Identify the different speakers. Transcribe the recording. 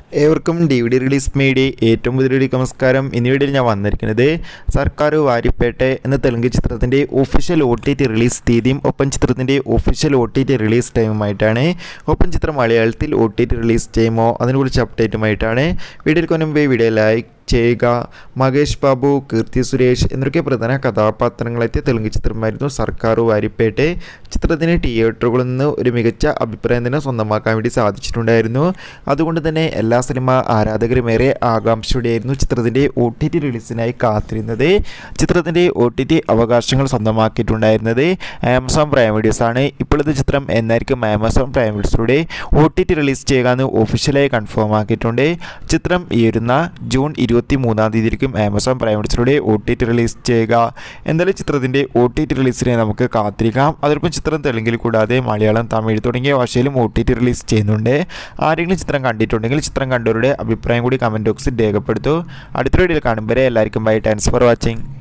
Speaker 1: ഏവർക്കും D V D release media ഏറ്റവും പുതിയ നമസ്കാരം ഇന്ന് വീഡിയോയിൽ ഞാൻ വന്നിരിക്കുന്നത് സർക്കാർ വാരിപ്പേട്ടെ എന്ന തെലുങ്ക് ചിത്രത്തിൻ്റെ official O T T release തീയതിയും ഒപ്പം ചിത്രത്തിൻ്റെ official O T T release ടൈമുമായിട്ടാണ് ഒപ്പം ചിത്രം മലയാളത്തിൽ ഒ ടി ടി റിലീസ് ടൈമോ അതിനെക്കുറിച്ച് അപ്ഡേറ്റുമായിട്ടാണ് വീഡിയോയിൽ കൊണ്ടുപോയി വീഡിയോ ലൈക്ക് ചെയ്യുക മഹേഷ് ബാബു കീർത്തി സുരേഷ് എന്നൊക്കെ പ്രധാന കഥാപാത്രങ്ങളെത്തിയ തെലുങ്ക് ചിത്രമായിരുന്നു സർക്കാർ വാരിപ്പേട്ടെ ചിത്രത്തിന് തിയേറ്ററുകളിൽ നിന്ന് ഒരു മികച്ച അഭിപ്രായം തന്നെ സ്വന്തമാക്കാൻ വേണ്ടി സാധിച്ചിട്ടുണ്ടായിരുന്നു അതുകൊണ്ട് തന്നെ എല്ലാ സിനിമ ആരാധകരുമേറെ ആകാംക്ഷയോടെയായിരുന്നു ചിത്രത്തിൻ്റെ ഒ ടി ടി റിലീസിനായി കാത്തിരുന്നത് ചിത്രത്തിൻ്റെ ഒ ടി ടി അവകാശങ്ങൾ സ്വന്തമാക്കിയിട്ടുണ്ടായിരുന്നത് ആമസോൺ പ്രൈം വീഡിയോസ് ആണ് ഇപ്പോഴത്തെ ചിത്രം എന്നായിരിക്കും ആമസോൺ പ്രൈം വീഡിയോസിലൂടെ ഒ ടി ടി റിലീസ് ചെയ്യുക എന്ന് ഒഫീഷ്യലായി കൺഫേം ആക്കിയിട്ടുണ്ട് ചിത്രം ഈ വരുന്ന ജൂൺ ഇരുപത്തി മൂന്നാം തീയതിയായിരിക്കും ആമസോൺ പ്രൈം വീഡിയോസിലൂടെ ഒ ടി ടി റിലീസ് ചെയ്യുക എന്തായാലും ചിത്രത്തിൻ്റെ ഒ ടി ടി റിലീസിനെ നമുക്ക് കാത്തിരിക്കാം അതോടൊപ്പം ചിത്രം തെലുങ്കിൽ കൂടാതെ മലയാളം തമിഴ് തുടങ്ങിയ ഭാഷയിലും ഒ ടി ടി റിലീസ് ചെയ്യുന്നുണ്ട് ആരെങ്കിലും ചിത്രം കണ്ടിട്ടുണ്ടെങ്കിൽ ചിത്രം കണ്ടവരുടെ അഭിപ്രായം കൂടി കമൻറ്റ് ബോക്സിൽ രേഖപ്പെടുത്തൂ അടുത്ത വീഡിയോയിൽ കാണുമ്പോൾ എല്ലാവർക്കും ബൈ താങ്ക്സ് ഫോർ വാച്ചിങ്